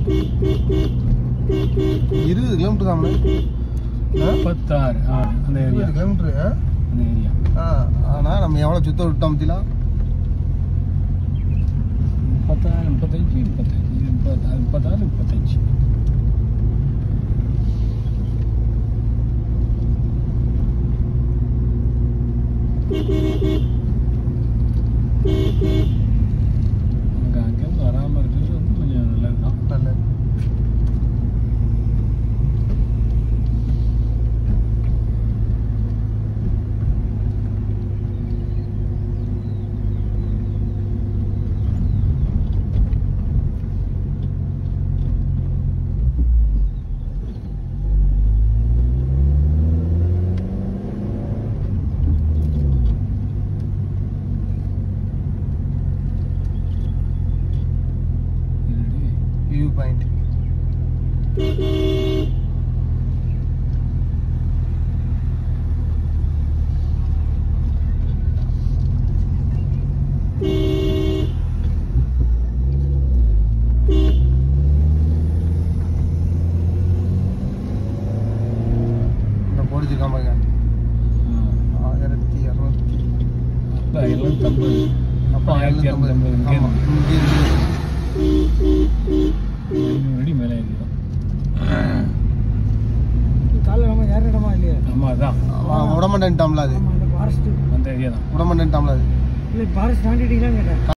இருபது கிலோமீட்டர் தான் முப்பத்தாறு ஆ அந்த ஏரியா இருபது கிலோமீட்டர் அந்த ஏரியா ஆனால் நம்ம எவ்வளோ சுத்த விட்டோம் பத்திலாம் முப்பத்தாறு முப்பத்தஞ்சு முப்பத்தஞ்சு முப்பத்தாறு முப்பத்தாறு முப்பத்தஞ்சு நமக்கு அங்கேருந்து வராமல் இருக்கிறது வந்து கொஞ்சம் நல்லது தான் நல்லது வியூ பாயிண்ட் இந்த போடிச்சிருக்கான் பாருங்க ஆயிரத்தி இரநூத்தி அப்போ எழுநூத்தம்பது அப்போ ஆயிரத்தி இரநூத்தம்பது இங்கே ஆமாம் இங்கே இருக்கு ஐநூறு அடி மேலே ஏறிடும் காலைல நம்ம ஏறிடமா இல்லையா ஆமாம் அதான் அவன் விடமாட்டேன்ட்டாம்ல அது ஆமா அந்த ஃபாரஸ்ட் அந்த ஏரியா தான் விடமாட்டேன்ட்டாம்ல அது இல்லை ஃபாரஸ்ட் தாண்டிட்டீங்களான்னு கேட்டேன்